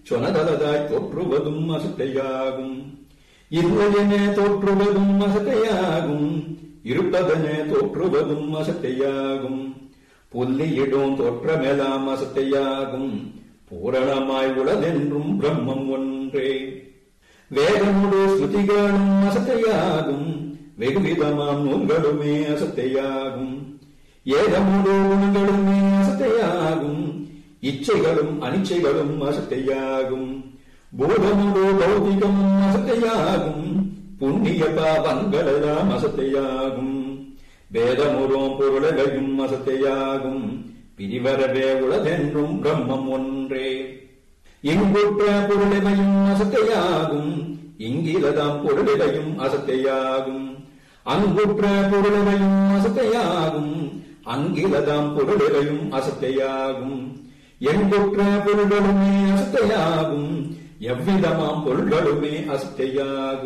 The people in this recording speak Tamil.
சொனதலதாய் தோற்றுவதும் அசத்தையாகும் இல்லையென தோற்றுவதும் அசத்தையாகும் இருப்பதென தோற்றுவதும் அசத்தையாகும் புல்லியிடும் தோற்றமெல்லாம் அசத்தையாகும் பூரணமாய் உளதென்றும் பிரம்மம் ஒன்றே வேதமுடு ஸ்ருதிகளும் அசத்தையாகும் வெகுவிதமாம் நூல்களுமே அசத்தையாகும் ஏதமுடு குணங்களுமே அசத்தையாகும் இச்சைகளும் அனிச்சைகளும் அசத்தையாகும் பூதமுடு பௌதிகமும் அசத்தையாகும் புண்ணிய பாவங்களெல்லாம் அசத்தையாகும் வேதமுறும் பொருளகையும் அசத்தையாகும் பிரிவரவே உளதென்றும் பிரம்மம் ஒன்றே இங்குற்ற பொருளவையும் அசத்தையாகும் இங்கிலதாம் பொருளிவையும் அசத்தையாகும் அங்குற்ற பொருளவையும் அசத்தையாகும் அங்கிலதாம் பொருளிவையும் அசத்தையாகும் எங்குற்ற பொருள்களுமே அசத்தையாகும் எவ்விதமாம் பொருள்களுமே அசத்தையாகும்